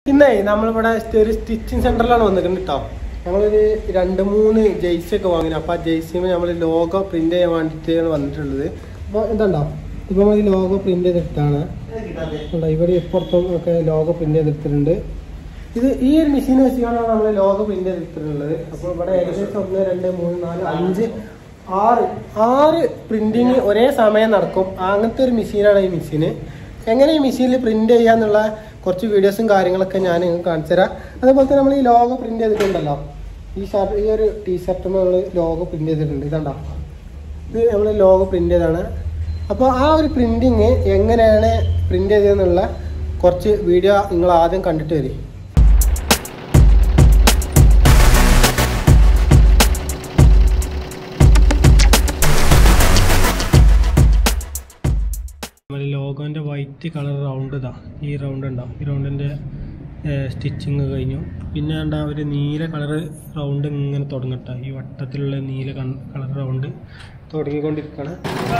ഇന്നേ നമ്മളിവിടെ ഒരു സ്റ്റിച്ചിങ് സെന്ററിലാണ് വന്നിരിക്കുന്നത് കേട്ടോ ഞങ്ങളൊരു രണ്ട് മൂന്ന് ജെയ്സി ഒക്കെ വാങ്ങിന് അപ്പോൾ ആ ജെയ്സിമ നമ്മൾ ലോഗോ പ്രിന്റ് ചെയ്യാൻ വേണ്ടിയിട്ടാണ് വന്നിട്ടുള്ളത് അപ്പോൾ എന്താണ്ടോ ഇപ്പോൾ നമ്മൾ ഈ ലോഗോ പ്രിന്റ് ചെയ്തെടുത്താണ് ഉണ്ടോ ഇവിടെ ഇപ്പുറത്തും ഒക്കെ ലോഗോ പ്രിന്റ് ചെയ്തെടുത്തിട്ടുണ്ട് ഇത് ഈ ഒരു മെഷീൻ വെച്ചാണ് നമ്മൾ ലോഗോ പ്രിന്റ് ചെയ്തെടുത്തിട്ടുള്ളത് അപ്പോൾ ഇവിടെ ഏകദേശം ഒന്ന് രണ്ട് മൂന്ന് നാല് അഞ്ച് ആറ് ആറ് പ്രിന്റിങ് ഒരേ സമയം നടക്കും അങ്ങനത്തെ ഒരു മെഷീനാണ് ഈ മെഷീന് എങ്ങനെ ഈ മെഷീനിൽ പ്രിന്റ് ചെയ്യാന്നുള്ള കുറച്ച് വീഡിയോസും കാര്യങ്ങളൊക്കെ ഞാൻ നിങ്ങൾക്ക് കാണിച്ചു തരാം അതുപോലെ തന്നെ നമ്മൾ ഈ ലോഗോ പ്രിന്റ് ചെയ്തിട്ടുണ്ടല്ലോ ഈ ഷർട്ട് ഈ ഒരു ടീഷർട്ട് നമ്മൾ ലോഗോ പ്രിന്റ് ചെയ്തിട്ടുണ്ട് ഇതാണ്ടോ ഇത് നമ്മൾ ലോഗോ പ്രിന്റ് ചെയ്താണ് അപ്പോൾ ആ ഒരു പ്രിന്റിങ് എങ്ങനെയാണ് പ്രിന്റ് ചെയ്തതെന്നുള്ള കുറച്ച് വീഡിയോ നിങ്ങൾ ആദ്യം കണ്ടിട്ട് വരും നമ്മൾ ലോഗോൻ്റെ വൈറ്റ് കളർ റൗണ്ട് ഇതാ ഈ റൗണ്ട് ഉണ്ടാവും ഈ റൗണ്ടിൻ്റെ സ്റ്റിച്ചിങ് കഴിഞ്ഞു പിന്നെ എന്താ ഒരു നീല കളർ റൗണ്ട് ഇങ്ങനെ തുടങ്ങട്ടെ ഈ വട്ടത്തിലുള്ള നീല കളർ റൗണ്ട് തുടങ്ങിക്കൊണ്ടിരിക്കുകയാണ്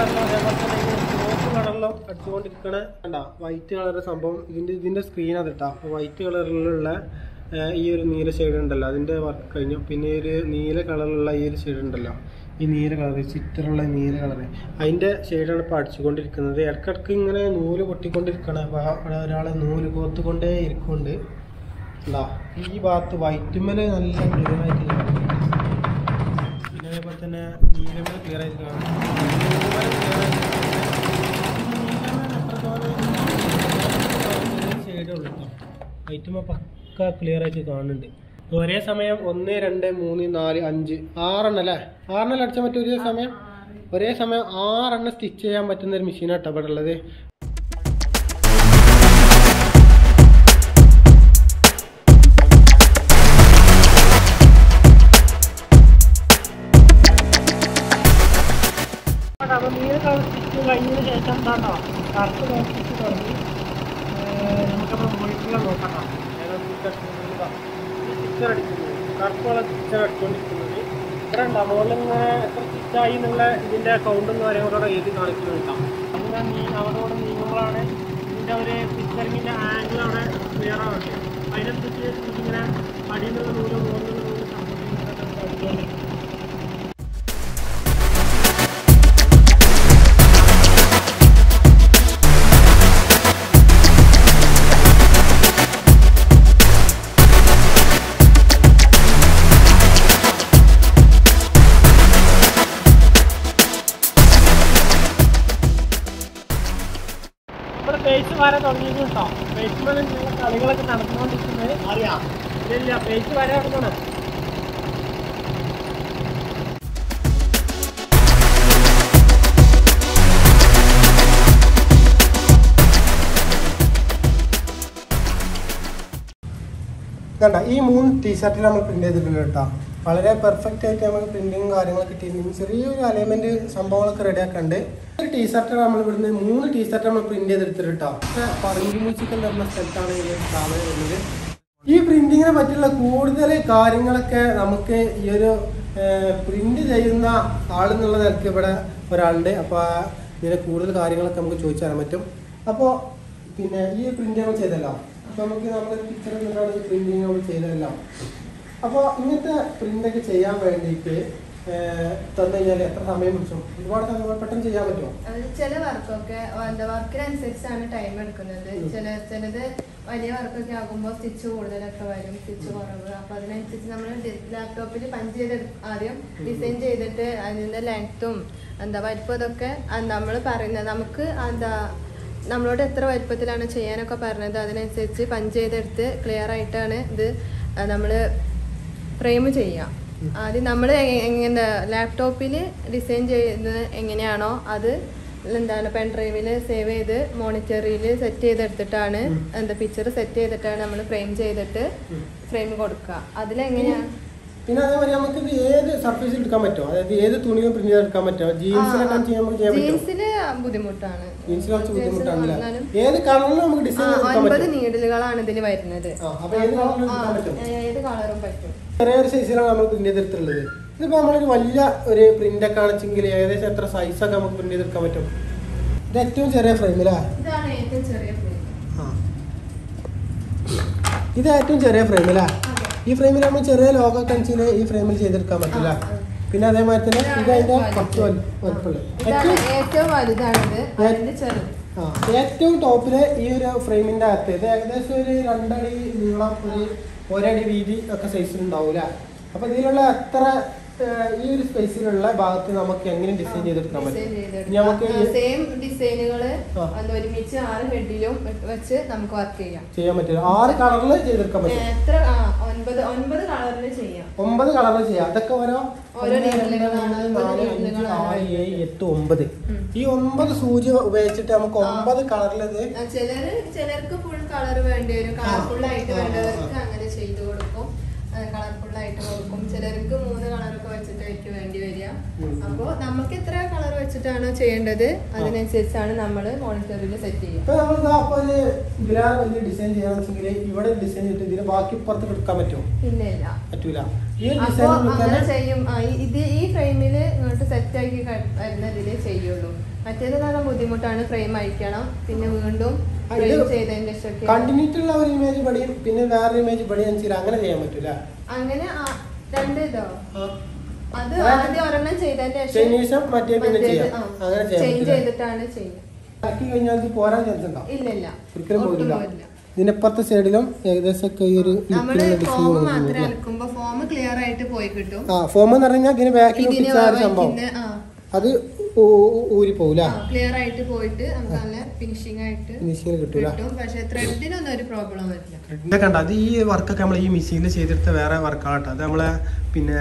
കളറിലും അടിച്ചുകൊണ്ടിരിക്കണ കണ്ടാ വൈറ്റ് കളർ സംഭവം ഇതിൻ്റെ ഇതിൻ്റെ സ്ക്രീൻ അത് ഇട്ടാ വൈറ്റ് കളറിലുള്ള ഈ ഒരു നീല ഷെയ്ഡ് ഉണ്ടല്ലോ അതിൻ്റെ വർക്ക് കഴിഞ്ഞു പിന്നെ ഒരു നീല കളറിലുള്ള ഈ ഒരു ഷെയ്ഡ് ഉണ്ടല്ലോ ഈ നീല കളർ ചിറ്ററുള്ള നീല കളർ അതിൻ്റെ ഷെയ്ഡാണ് ഇപ്പോൾ അടിച്ചുകൊണ്ടിരിക്കുന്നത് ഇടയ്ക്കിടയ്ക്ക് ഇങ്ങനെ നൂല് പൊട്ടിക്കൊണ്ടിരിക്കണം അപ്പോൾ അവിടെ ഒരാൾ നൂല് കോത്ത് കൊണ്ടേ ഇരിക്കുന്നുണ്ട് എന്താ ഈ ഭാഗത്ത് വൈറ്റുമ്മൽ നല്ല ക്ലിയർ ആയിട്ട് കാണും പിന്നെ അതേപോലെ തന്നെ നീലമ്മൽ ക്ലിയർ ആയിട്ട് കാണും ഷെയ്ഡേ ഉള്ളൂ കേട്ടോ വൈറ്റുമ്മ പക്ക ക്ലിയർ ആയിട്ട് കാണുന്നുണ്ട് ഒരേ സമയം ഒന്ന് രണ്ട് മൂന്ന് നാല് അഞ്ച് ആറെണ്ണം അല്ലേ ആറെണ്ണം അടിച്ചാൽ പറ്റും ഒരേ സമയം ഒരേ സമയം ആറെണ്ണം സ്റ്റിച്ച് ചെയ്യാൻ പറ്റുന്ന ഒരു മെഷീനാണ് കേട്ടോ ഇവിടെ ഉള്ളത് അപ്പോൾ നീല കളർ സ്റ്റിച്ച് കഴിഞ്ഞതിന് ശേഷം എന്താണോ കറുപ്പ് കളർ സ്റ്റിച്ച് തുടങ്ങി നമുക്കപ്പോൾ മുകളിലുള്ള നോക്കാം സ്റ്റിച്ചർ അടിക്കുന്നത് കറുപ്പ് കളർ സ്റ്റിച്ചർ അടിച്ചുകൊണ്ടിരിക്കുന്നത് ഇവിടെ ഉണ്ടാവും മുകളിൽ ഇങ്ങനെ എത്ര സ്റ്റിച്ചായി എന്നുള്ള ഇതിൻ്റെ കൗണ്ടും കാര്യങ്ങളോടെ എഴുതി കാണിക്കുന്നുണ്ടാവും അങ്ങനെ നീ അവരോട് നീങ്ങുമ്പോഴാണ് ഇതിൻ്റെ ഒരു സ്റ്റിച്ചറിങ്ങിൻ്റെ ആംഗിളാണ് ക്ലിയർ ആവുന്നത് അതിനനുസരിച്ച് നമുക്കിങ്ങനെ അടിയിൽ നിന്നുള്ള നൂല് മുകളിൽ നിന്നുള്ള നൂല് സംഭവിക്കുന്നതൊക്കെ അടിച്ചുകൊണ്ടിരിക്കും ഇവിടെ പേച്ച് വരെ തുടങ്ങിയിട്ടുണ്ടോ പേച്ച് വരെ നിങ്ങളുടെ കളികളൊക്കെ നടന്നുകൊണ്ടിരിക്കുന്നത് അറിയാം ഇല്ല പേച്ച് വരെ നടക്കണം കണ്ട ഈ മൂന്ന് ടീഷർട്ടിൽ നമ്മൾ പ്രിന്റ് ചെയ്തിട്ടുണ്ട് കേട്ടോ വളരെ പെർഫെക്റ്റ് ആയിട്ട് നമുക്ക് പ്രിന്റിങ് കാര്യങ്ങളൊക്കെ കിട്ടിയിട്ടുണ്ട് ചെറിയൊരു അലൈൻമെന്റ് സംഭവങ്ങളൊക്കെ റെഡി ആക്കണ്ട് ഒരു ടീഷർട്ട് നമ്മൾ ഇവിടുന്ന് മൂന്ന് ടീഷർട്ട് നമ്മൾ പ്രിന്റ് ചെയ്തെടുത്തിട്ട് കേട്ടോ പറങ്കിമൂച്ചിക്കൽ എന്ന് പറഞ്ഞ സ്ഥലത്താണ് ഈ സ്ഥാപനം വരുന്നത് ഈ പ്രിന്റിങ്ങിനെ പറ്റിയുള്ള കൂടുതൽ കാര്യങ്ങളൊക്കെ നമുക്ക് ഈ ഒരു പ്രിന്റ് ചെയ്യുന്ന ആളെന്നുള്ള നിലയ്ക്ക് ഇവിടെ ഒരാളുണ്ട് അപ്പോൾ ഇതിനെ കൂടുതൽ കാര്യങ്ങളൊക്കെ നമുക്ക് ചോദിച്ചു തരാൻ പറ്റും അപ്പോൾ പിന്നെ ഈ പ്രിന്റ് നമ്മൾ ചെയ്തല്ലോ അപ്പോൾ നമുക്ക് നമ്മളൊരു പിക്ചർ എന്നിട്ടാണ് ഈ പ്രിന്റിങ് നമ്മൾ ചെയ്തതല്ലോ അപ്പോൾ ഇങ്ങനത്തെ പ്രിന്റൊക്കെ ചെയ്യാൻ വേണ്ടിയിട്ട് തന്നു കഴിഞ്ഞാൽ എത്ര സമയം പിടിച്ചു ഒരുപാട് സമയം പെട്ടെന്ന് ചെയ്യാൻ പറ്റുമോ അത് ചില വർക്കൊക്കെ എന്താ വർക്കിനനുസരിച്ചാണ് ടൈം എടുക്കുന്നത് ചില ചിലത് വലിയ വർക്കൊക്കെ ആകുമ്പോൾ സ്റ്റിച്ച് കൂടുതലൊക്കെ വരും സ്റ്റിച്ച് കുറവ് അപ്പൊ അതിനനുസരിച്ച് നമ്മൾ ലാപ്ടോപ്പിൽ പഞ്ച് ചെയ്ത് ആദ്യം ഡിസൈൻ ചെയ്തിട്ട് അതിന്റെ ലെങ്ത്തും എന്താ വലിപ്പം ഇതൊക്കെ നമ്മൾ പറയുന്നത് നമുക്ക് എന്താ നമ്മളോട് എത്ര വലിപ്പത്തിലാണ് ചെയ്യാനൊക്കെ പറഞ്ഞത് അതിനനുസരിച്ച് പഞ്ച് ചെയ്തെടുത്ത് ക്ലിയർ ആയിട്ടാണ് ഇത് നമ്മൾ ഫ്രെയിം ചെയ്യുക ആദ്യം നമ്മൾ എങ്ങനെ ലാപ്ടോപ്പിൽ ഡിസൈൻ ചെയ്യുന്നത് എങ്ങനെയാണോ അത് എന്താണ് പെൻ ഡ്രൈവിൽ സേവ് ചെയ്ത് മോണിറ്ററിൽ സെറ്റ് ചെയ്തെടുത്തിട്ടാണ് എന്താ പിക്ചർ സെറ്റ് ചെയ്തിട്ടാണ് നമ്മൾ ഫ്രെയിം ചെയ്തിട്ട് ഫ്രെയിം കൊടുക്കുക അതിലെങ്ങനെയാണ് പിന്നെ അതേപോലെ നമുക്ക് ഇത് ഏത് സർഫേസിൽ എടുക്കാൻ പറ്റുമോ അതായത് ഏത് തുണിയും പ്രിന്റ് ചെയ്തെടുക്കാൻ പറ്റുമോ ജീൻസിലൊക്കെ ചെയ്യാൻ നമുക്ക് ചെയ്യാൻ പറ്റുമോ ജീൻസിന് ബുദ്ധിമുട്ടാണ് ജീൻസിൽ കുറച്ച് ജീൻസിന് ബുദ്ധിമുട്ടാണല്ലേ വന്നാലും ഏത് കളറിലും നമുക്ക് ആ, ഡിസൈൻ എടുക്കാൻ ഒൻപത് പറ്റും നീഡലുകളാണ് ഇതിൽ വരുന്നത് ആ, അപ്പൊ ഏത് കളറിലും ആ, എടുക്കാൻ പറ്റും ഏത് കളറും പറ്റും ചെറിയൊരു സൈസിലാണ് നമ്മൾ പ്രിന്റ് ചെയ്തെടുത്തിട്ടുള്ളത് ഇതിപ്പോ നമ്മളൊരു വലിയ ഒരു പ്രിന്റ് ഒക്കെ ആണെച്ചെങ്കിൽ ഏകദേശം എത്ര സൈസൊക്കെ നമുക്ക് പ്രിന്റ് ചെയ്തെടുക്കാൻ പറ്റും ഇത് ഏറ്റവും ചെറിയ ഫ്രെയിമിലാ ഇതാണ് ഏറ്റവും ചെറിയ ഫ്രെയിം ആ ഇത് ഏറ്റവും ചെറിയ ഫ്രെയിം അല്ലേ അതെ. ഈ ഫ്രെയിമിൽ നമ്മൾ ചെറിയ ലോഗോ കഞ്ചിൽ ഈ ഫ്രെയിമിൽ ചെയ്തെടുക്കാൻ പറ്റില്ല ആ, ആ. പിന്നെ അതേമാതിരി തന്നെ ഇത് അതിന്റെ വലുത്. കുറച്ച് വലു- വലുപ്പമുള്ളത് ഇതാണ് ഏറ്റവും ഏറ്റവും വലുതാണിത് അതിന്റെ ചെറുത് ആ ഏറ്റവും ടോപ്പില് ഈ ഒരു ഫ്രെയിമിന്റെ അകത്ത് ഇത് ഏകദേശം ഒരു രണ്ടടി നീളം ഒരു ഒരടി വീതി ഒക്കെ സൈസിൽ ഉണ്ടാവൂല അപ്പൊ ഇതിലുള്ള എത്ര ഏഹ്, ഈ ഒരു സ്പേസിലുള്ള ഭാഗത്ത് നമുക്ക് എങ്ങനെ ഡിസൈൻ ചെയ്തെടുക്കാൻ പറ്റും ഇനി നമുക്ക് ഈ- സെയിം ഡിസൈനുകള് ആ. ഒന്ന് ഒരുമിച്ച് ആറ് ഹെഡിലും വെച്ച് നമുക്ക് വർക്ക് ചെയ്യാം ചെയ്യാൻ പറ്റില്ല ആറ് കളറിൽ ചെയ്തെടുക്കാൻ പറ്റും എത്ര ആ ഒൻപത് ഒൻപത് കളറിൽ ചെയ്യാം ഒമ്പത് കളറിൽ ചെയ്യാം അതൊക്കെ ഓരോ ഓരോ ഒന്ന്, രണ്ട്, നീളങ്ങളാണ്, മൂന്ന്, നാല്, ഒമ്പത് അഞ്ച്, നീളങ്ങളാണ് ആറ് ഏഴ് എട്ട് ഒമ്പത് ഉം. ഈ ഒമ്പത് സൂചി ഉപയോഗിച്ചിട്ട് നമുക്ക് ആ. ഒമ്പത് കളറിലത് ആ, ചിലര് ചിലർക്ക് ഫുൾ കളർ വേണ്ടി വരും ആ. കളർഫുൾ ആയിട്ട് ആ, ആ, വേണ്ടവർക്ക് ആ. അങ്ങനെ ചെയ്തു കൊടുക്കും കളർഫുൾ ആയിട്ട് കൊടുക്കും ചിലർക്ക് മൂന്ന് കളറൊക്കെ വെച്ചിട്ടായിരിക്കും വേണ്ടി വരിക ഉം. അപ്പോൾ നമുക്ക് എത്ര കളർ വെച്ചിട്ടാണോ ചെയ്യേണ്ടത് അതിനനുസരിച്ചാണ് നമ്മൾ മോണിറ്ററിൽ സെറ്റ് ചെയ്യുക ഇപ്പൊ നമ്മൾ അപ്പൊ ഒരു ഇതിലാണ് വലിയ ഡിസൈൻ ചെയ്യാന്ന് വെച്ചെങ്കിൽ ഇവിടെ ഡിസൈൻ ചെയ്തിട്ട് ഇതിന് ബാക്കി പുറത്ത് എടുക്കാൻ പറ്റുമോ ഇല്ല ഇല്ല പറ്റൂല ഈ ഒരു അപ്പൊ ഡിസൈൻ അങ്ങനെ തന്നെ ചെയ്യും ആ, ഈ- ഇത് ഈ ഫ്രെയിമില് ഇങ്ങോട്ട് സെറ്റ് ആക്കി ക- വരുന്നതിലേ ചെയ്യുള്ളൂ മറ്റേത് നല്ല ബുദ്ധിമുട്ടാണ് ഫ്രെയിം അയക്കണം പിന്നെ വീണ്ടും ആ, ഇത് ഫ്രെയിം ചെയ്തതിന്റെ ശേഷം കണ്ടിന്യൂറ്റി ഉള്ള ഒരു ഇമേജ് പടിയും പിന്നെ വേറൊരു ഇമേജ് പടിയും ചെയ്ത് അങ്ങനെ ചെയ്യാൻ പറ്റൂല അങ്ങനെ ആ, രണ്ട് ഇതോ ആ. അത് അതായത് ആദ്യം ഒരെണ്ണം ചെയ്തതിന്റെ ചെയ്തതിന് ശേഷം മറ്റേ പിന്നെ മറ്റേത്, ചെയ്യാം. ആ, അങ്ങനെ ചെയ്യാൻ change പറ്റില്ല. ചെയ്തിട്ടാണ് ചെയ്യുക ആക്കി കഴിഞ്ഞാൽ ഇത് പോരാൻ ചാൻസ് ഉണ്ടാവും ഇല്ല ഇല്ല ഒരിക്കലും ഒട്ടും പോരില്ല പോരില്ല. ഇതിനപ്പുറത്തെ സൈഡിലും ഏകദേശം ഒക്കെ ഈ ഒരു നമ്മള് ലിപ്പിലുള്ള ഫോം മാത്രം ഡിസൈൻ അലക്കുമ്പോ ഫോം ക്ലിയർ ആയിട്ട് പോയി കിട്ടും ആ ഫോം എന്ന് പറഞ്ഞാൽ ഇതിന് ബാക്കിൽ ഇതിന് ഒട്ടിച്ച ആ ഒരു സംഭവം വൈകിന്ന്, ആ അത് ഊ- ഊ- ഊരി പോകൂല ക്ലിയർ ആയിട്ട് പോയിട്ട് നമുക്ക് നല്ല ഫിനിഷിംഗ് ആയിട്ട് ഫിനിഷിങ് കിട്ടൂല കിട്ടും പക്ഷെ ത്രെഡിനൊന്നും ഒരു പ്രോബ്ലം വരില്ല ഇതൊക്കെ കണ്ട അത് ഈ വർക്കൊക്കെ നമ്മൾ ഈ മെഷീനിൽ ചെയ്തെടുത്ത വേറെ വർക്കാട്ടോ അത് നമ്മളെ പിന്നെ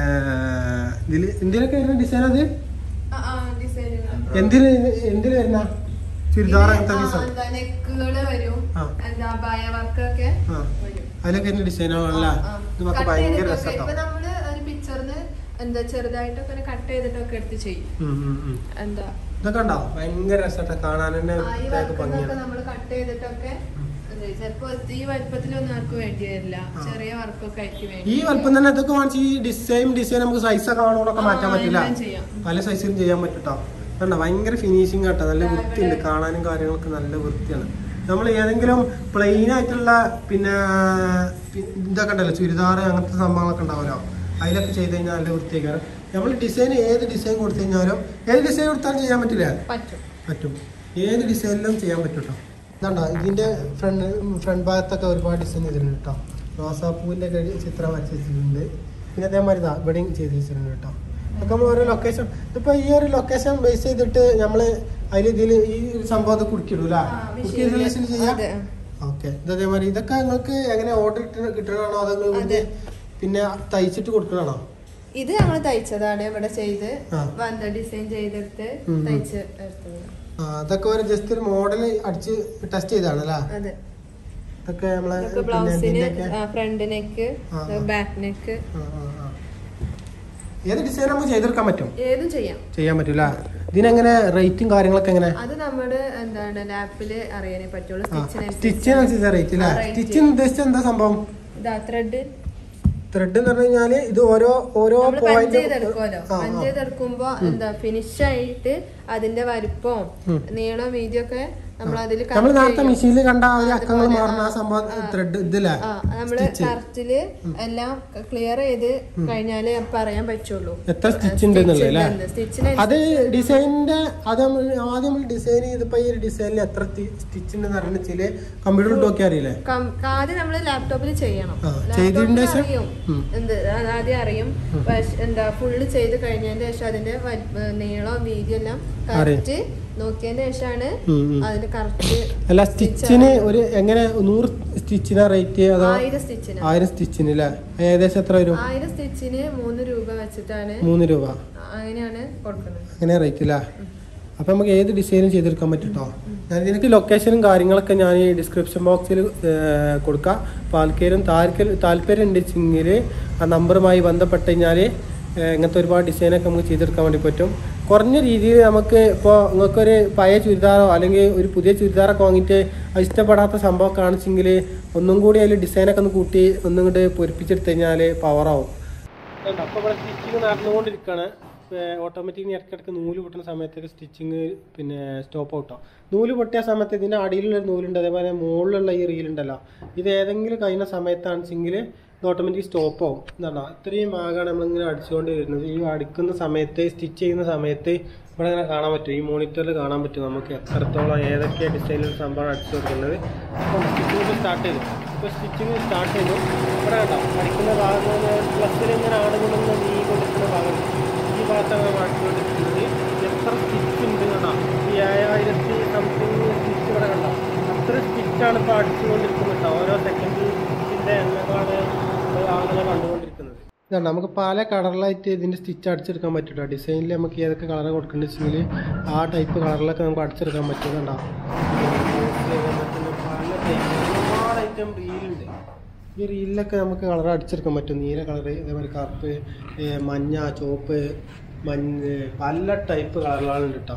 ഇതിൽ എന്തിനൊക്കെ വരുന്ന ഡിസൈൻ അത് ആ, ആ, ഡിസൈനുകൾ. എന്തിന് എന്തിന് വരുന്ന ചുരിദാർ അങ്ങനത്തെ ഇത്, ആ, ഡിസൈൻ എന്താ നെക്കുകള് വരും ആ. എന്താ ബായ വർക്കൊക്കെ ആ വരും അതിലൊക്കെ വരുന്ന ഡിസൈനുകളല്ല ആ, ആ. ഇതൊക്കെ Cut ഭയങ്കര ചെയ്തിട്ടൊക്കെ, ഇപ്പൊ രസട്ടോ നമ്മള് ഒരു പിക്ചറിന് എന്താ ചെറുതായിട്ടൊക്കെ കട്ട് ചെയ്തിട്ടൊക്കെ എടുത്ത് ചെയ്യും എന്താ ഇതൊക്കെ ഉണ്ടോ ഭയങ്കര രസട്ടോ കാണാൻ തന്നെ ആ, ഈ പ്രത്യേക വർക്കൊക്കെ ഭംഗിയാണ് നമ്മൾ കട്ട് ചെയ്തിട്ടൊക്കെ ഉം. എന്താ, ചിലപ്പോ ഈ വലുപ്പത്തിലൊന്നും ആർക്കും വേണ്ടി വരില്ല ആ. ചെറിയ വർക്കൊക്കെ ആയിരിക്കും വേണ്ടി ഈ വലുപ്പം തന്നെ ഇതൊക്കെ വാങ്ങിച്ച് ഈ ഡിസൈൻ ഡിസൈൻ നമുക്ക് സൈസ് കാണുന്നതൊക്കെ ആ, മാറ്റാൻ പറ്റില്ല എല്ലാം ചെയ്യാം. പല സൈസിലും ചെയ്യാൻ പറ്റൂട്ടോ കണ്ടോ ഭയങ്കര ഫിനിഷിങ് ആട്ടോ നല്ല ആ, വൃത്തിയുണ്ട് ഇവിടെ- കാണാനും കാര്യങ്ങളൊക്കെ നല്ല വൃത്തിയാണ് നമ്മൾ ഏതെങ്കിലും പ്ലെയിൻ ആയിട്ടുള്ള പിന്നെ പി- ഇതൊക്കെ ഉണ്ടല്ലോ ചുരിദാർ അങ്ങനത്തെ സംഭവങ്ങളൊക്കെ ഉണ്ടാവുമല്ലോ അതിലൊക്കെ ചെയ്ത് കഴിഞ്ഞാൽ നല്ല വൃത്തിയാക്കാറ് നമ്മൾ ഡിസൈൻ ഏത് ഡിസൈൻ കൊടുത്തു കഴിഞ്ഞാലും ഏത് ഡിസൈൻ കൊടുത്താലും ചെയ്യാൻ പറ്റില്ല പറ്റും പറ്റും ഏത് ഡിസൈനിലും ചെയ്യാൻ പറ്റും കേട്ടോ ഇതാണ്ടോ ഇതിന്റെ ഫ്രണ്ട് ഫ്രണ്ട് ഭാഗത്തൊക്കെ ഒരുപാട് ഡിസൈൻ ചെയ്തിട്ടുണ്ട് കേട്ടോ റോസാപ്പൂവിന്റെ ഒക്കെ ചിത്രം വരച്ച് വെച്ചിട്ടുണ്ട് പിന്നെ അതേമാതിരി ഇതാ ഇവിടെയും ചെയ്ത് വെച്ചിട്ടുണ്ട് കേട്ടോ അതൊക്കെ നമ്മൾ ഓരോ ലൊക്കേഷൻ ഇപ്പൊ ഈ ഒരു ലൊക്കേഷൻ ബേസ് ചെയ്തിട്ട് നമ്മള് അതിൽ ഇതിൽ ഈ ഒരു സംഭവം അത് കുടുക്കിയിടൂല ആ, കുടുക്കി machine ല്. ചെയ്യാം അതെ. ഓക്കെ ഇത് അതേമാതിരി ഇതൊക്കെ നിങ്ങൾക്ക് എങ്ങനെ ഓർഡർ കിട്ടണതാണോ അതോ നിങ്ങൾ അതെ. പിന്നെ തയ്ച്ചിട്ട് കൊടുക്കണതാണോ ഇത് ഞങ്ങൾ തയ്ച്ചതാണ് ഇവിടെ ചെയ്ത് ആ. വന്ന ഡിസൈൻ ചെയ്തെടുത്ത് ഉം, ഉം. തയ്ച്ച് എടുത്തത് ആ, അതൊക്കെ ഒരു ജസ്റ്റ് ഒരു മോഡൽ അടിച്ച് ടെസ്റ്റ് ചെയ്താണ് അല്ലേ അതെ ഇതൊക്കെ നമ്മളെ ഇതൊക്കെ പിന്നെ ബ്ലൗസിന് ഇതിന്റെയൊക്കെ- ഫ്രണ്ട് നെക്ക് ആ, ആ. ബാക്ക് നെക്ക് ആ, ആ, ആ. ഏത് ഡിസൈൻ നമുക്ക് ചെയ്തെടുക്കാൻ പറ്റും ഏതും ചെയ്യാം ചെയ്യാൻ പറ്റൂല ഇതിനെങ്ങനെ റേറ്റും കാര്യങ്ങളൊക്കെ എങ്ങനെ അത് നമ്മുടെ എന്താണ് ലാപ്പില് അറിയാനേ പറ്റുള്ളൂ സ്റ്റിച്ചിനനുസരിച്ച് സ്റ്റിച്ചിനനുസരിച്ച് റേറ്റ് അല്ലേ ആ, rate. സ്റ്റിച്ചിന് ഉദ്ദേശിച്ച എന്താ സംഭവം ഇതാ ത്രെഡ് ത്രെഡ് എന്ന് പറഞ്ഞു കഴിഞ്ഞാല് ഇത് ഓരോ ഓരോ നമ്മൾ പഞ്ച് പോയിന്റ് ചെയ്തെടുക്കുമല്ലോ പഞ്ച് ചെയ്തെടുക്കുമ്പോ എന്താ ഫിനിഷ് ആയിട്ട് അതിന്റെ വലുപ്പവും ഉം. നീളം വീതിയൊക്കെ നമ്മൾ അതിൽ നമ്മൾ നേരത്തെ മെഷീനിൽ കണ്ട ആ ഒരു ആ, അക്കങ്ങൾ അതുപോലെ, മാറുന്ന ആ ആ, സംഭവം ആ. ത്രെഡ് ഇതില്ലേ ആ നമ്മള് Stitch. കറക്റ്റില് എല്ലാം ക്ലിയർ ചെയ്ത് കഴിഞ്ഞാലേ പറയാൻ പറ്റുള്ളൂ എത്ര സ്റ്റിച്ച് ഉണ്ട് എന്നുള്ളത് അല്ലേ സ്റ്റിച്ചിന് അത് ഡിസൈനിന്റെ അത് നമ്മൾ ആദ്യം നമ്മൾ ഡിസൈൻ ചെയ്തപ്പോ ഈ ഒരു ഡിസൈനിൽ എത്ര സ്റ്റിച്ച് ഉണ്ടെന്ന് അറിയണെച്ചാല് കമ്പ്യൂട്ടറിൽ നോക്കി അറിയില്ലേ ആദ്യം നമ്മൾ ലാപ്ടോപ്പിൽ ചെയ്യണം ആ, ലാപ്ടോപ്പിൽ ചെയ്തതിന്റെ ശേഷം? അറിയും ഉം. എന്ത് അത് ആദ്യം അറിയും പക്ഷെ എന്താ ഫുള്ള് ചെയ്ത് കഴിഞ്ഞതിന് ശേഷം അതിന്റെ വല്- നീളം വീതി എല്ലാം കറക്റ്റ് നോക്കിയതിന് ശേഷമാണ് ഉം, ഉം. അതിന് കറക്റ്റ് അല്ല സ്റ്റിച്ചിന് ഒരു എങ്ങനെ നൂറ് സ്റ്റിച്ചിനാ റേറ്റ് അതോ ആയിരം സ്റ്റിച്ചിന് ആയിരം സ്റ്റിച്ചിന് അല്ലേ ഏകദേശം എത്ര വരും ആയിരം സ്റ്റിച്ചിന് മൂന്ന് രൂപ വെച്ചിട്ടാണ് മൂന്ന് രൂപ അങ്ങനെയാണ് കൊടുക്കുന്നത് അങ്ങനെ റേറ്റ് അല്ലേ അപ്പം നമുക്ക് ഏത് ഡിസൈനും ചെയ്തെടുക്കാൻ പറ്റും കേട്ടോ ഞാൻ ഇതിനൊക്കെ ലൊക്കേഷനും കാര്യങ്ങളൊക്കെ ഞാൻ ഈ ഡിസ്ക്രിപ്ഷൻ ബോക്സിൽ കൊടുക്കാം അപ്പോൾ ആൾക്കാരും താല്പര്യം താല്പര്യം ഉണ്ടെങ്കിൽ ആ നമ്പറുമായി ബന്ധപ്പെട്ട് കഴിഞ്ഞാൽ ഇങ്ങനത്തെ ഒരുപാട് ഡിസൈനൊക്കെ നമുക്ക് ചെയ്തെടുക്കാൻ വേണ്ടി പറ്റും കുറഞ്ഞ രീതിയിൽ നമുക്ക് ഇപ്പോൾ നിങ്ങൾക്കൊരു പഴയ ചുരിദാറോ അല്ലെങ്കിൽ ഒരു പുതിയ ചുരിദാറൊക്കെ വാങ്ങിയിട്ട് അത് ഇഷ്ടപ്പെടാത്ത സംഭവം കാണിച്ചെങ്കിൽ ഒന്നും കൂടി അതിൽ ഡിസൈനൊക്കെ ഒന്ന് കൂട്ടി ഒന്നും കൂടി പൊരിപ്പിച്ചെടുത്ത് കഴിഞ്ഞാൽ പവറാവും അപ്പോൾ ഇവിടെ സ്റ്റിച്ചിങ് നടന്നുകൊണ്ടിരിക്കുകയാണ് ഓട്ടോമാറ്റിക്കിന് ഇടയ്ക്കിടയ്ക്ക് നൂല് പൊട്ടുന്ന സമയത്തൊക്കെ സ്റ്റിച്ചിങ് പിന്നെ സ്റ്റോപ്പ് ഔട്ടാവും നൂല് പൊട്ടിയ സമയത്ത് ഇതിൻ്റെ അടിയിലുള്ള ഒരു നൂലുണ്ട് അതേപോലെ മുകളിലുള്ള ഈ റീലുണ്ടല്ലോ ഇത് ഏതെങ്കിലും കഴിഞ്ഞ സമയത്താണെച്ചെങ്കിൽ ഇത് ഓട്ടോമാറ്റിക് സ്റ്റോപ്പ് ആവും എന്താണ് ഇത്രയും ഭാഗമാണ് നമ്മളിങ്ങനെ അടിച്ചുകൊണ്ട് വരുന്നത് ഈ അടിക്കുന്ന സമയത്ത് സ്റ്റിച്ച് ചെയ്യുന്ന സമയത്ത് ഇവിടെ ഇങ്ങനെ കാണാൻ പറ്റും ഈ മോണിറ്ററിൽ കാണാൻ പറ്റും നമുക്ക് എത്രത്തോളം ഏതൊക്കെ ഡിസൈനിൽ സംഭവം അടിച്ചു കൊടുക്കുന്നത് അപ്പോൾ സ്റ്റിച്ചിങ് സ്റ്റാർട്ട് ചെയ്തു ഇപ്പോൾ സ്റ്റിച്ചിങ് സ്റ്റാർട്ട് ചെയ്തു ഇവിടെ കണ്ടോ അടിക്കുന്ന ഭാഗം പ്ലസ്സിൽ ഇങ്ങനെ ആണെന്നുണ്ടെങ്കിൽ നീ കൊടുക്കുന്ന ഭാഗം ഈ ഭാഗത്താണ് നമ്മൾ അടിച്ചുകൊണ്ടിരിക്കുന്നത് എത്ര സ്റ്റിച്ച് ഉണ്ട് കണ്ടോ ഈ ഏഴായിരത്തി സംതിങ് സ്റ്റിച്ച് ഇവിടെ കണ്ടോ അത്ര സ്റ്റിച്ചാണ് ഇപ്പോൾ അടിച്ചുകൊണ്ടിരിക്കുന്നത് കേട്ടോ ഓരോ സെക്കൻഡിൻ്റെ എണ്ണമാണ് ആളുകളെ കണ്ടുകൊണ്ടിരിക്കുന്നത് ഇതാണ് നമുക്ക് പല കളറിലായിട്ട് ഇതിൻ്റെ സ്റ്റിച്ച് അടിച്ചെടുക്കാൻ പറ്റും കേട്ടോ ഡിസൈനിൽ നമുക്ക് ഏതൊക്കെ കളർ കൊടുക്കേണ്ടത് വെച്ചെങ്കിൽ ആ ടൈപ്പ് കളറിലൊക്കെ നമുക്ക് അടിച്ചെടുക്കാൻ പറ്റും കണ്ടോ പല ടൈപ്പ് ഒരുപാട് ഐറ്റം റീലുണ്ട് ഈ റീലിലൊക്കെ നമുക്ക് കളർ അടിച്ചെടുക്കാൻ പറ്റും നീല കളർ അതേപോലെ കറുപ്പ് ഏ, മഞ്ഞ ചുവപ്പ് മഞ്ഞ് പല ടൈപ്പ് കളറുകളുണ്ട് കേട്ടോ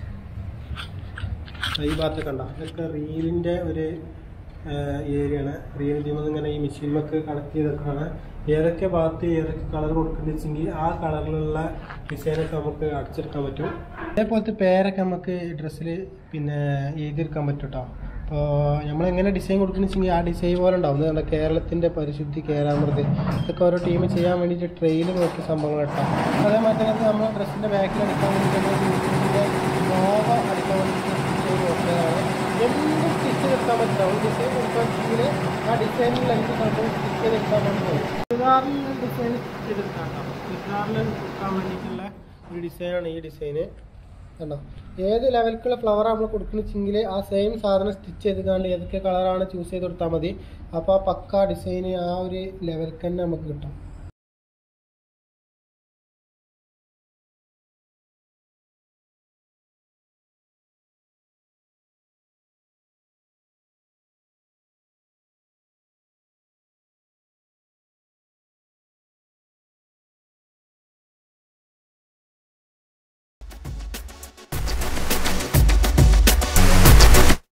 ഈ ഭാഗത്ത് കണ്ട ഇതൊക്കെ റീലിൻ്റെ ഒരു ഏരിയയാണ് റീൽ ചെയ്യുമ്പോൾ ഇങ്ങനെ ഈ മെഷീനിലൊക്കെ കണക്ട് ചെയ്തൊക്കെയാണ് ഏതൊക്കെ ഭാഗത്ത് ഏതൊക്കെ കളർ കൊടുക്കുന്നത് വെച്ചെങ്കിൽ ആ കളറിലുള്ള ഡിസൈനൊക്കെ നമുക്ക് അടിച്ചെടുക്കാൻ പറ്റും അതേപോലത്തെ പേരൊക്കെ നമുക്ക് ഡ്രസ്സിൽ പിന്നെ എഴുതിയെടുക്കാൻ പറ്റും കേട്ടോ അപ്പോൾ നമ്മളെങ്ങനെ ഡിസൈൻ കൊടുക്കുന്നത് വെച്ചെങ്കിൽ ആ ഡിസൈൻ പോലെ ഉണ്ടാവും ഇത് കണ്ടോ കേരളത്തിൻ്റെ പരിശുദ്ധി കേരാമൃത് ഇതൊക്കെ ഓരോ ടീം ചെയ്യാൻ വേണ്ടിയിട്ട് ട്രെയിൽ നോക്കിയ സംഭവങ്ങൾ കേട്ടോ അതേമാതിരി തന്നെ നമ്മൾ ഡ്രസ്സിൻ്റെ ബാക്കിൽ അടിക്കാൻ വേണ്ടിയിട്ട് ലോഗോ അടിക്കാൻ വേണ്ടിയിട്ട് ഡിസൈൻ നോക്കിയതാണ് എന്ത് സ്റ്റിച്ച് എടുക്കാൻ പറ്റില്ല ഒരു ഡിസൈൻ കൊടുക്കുകയാണെങ്കിൽ ആ ഡിസൈനിൽ എന്ത് സംഭവം സ്റ്റിച്ച് ചെയ്തെടുക്കാൻ വേണ്ടി ചുരിദാറിന് ഡിസൈൻ ചെയ്തെടുക്കാം കേട്ടോ ചുരിദാറിന് കൊടുക്കാൻ വേണ്ടിയിട്ടുള്ള ഒരു ഡിസൈനാണ് ഈ ഡിസൈന് കണ്ടോ ഏത് ലെവൽക്കുള്ള ഫ്ലവർ നമ്മൾ കൊടുക്കണമെങ്കിൽ ആ സെയിം സാധനം സ്റ്റിച്ച് ചെയ്തുകൊണ്ട് ഏതൊക്കെ കളറാണ് ചൂസ് ചെയ്ത് കൊടുത്താൽ മതി അപ്പോൾ ആ പക്ക ഡിസൈന് ആ ഒരു ലെവൽക്ക് തന്നെ നമുക്ക് കിട്ടും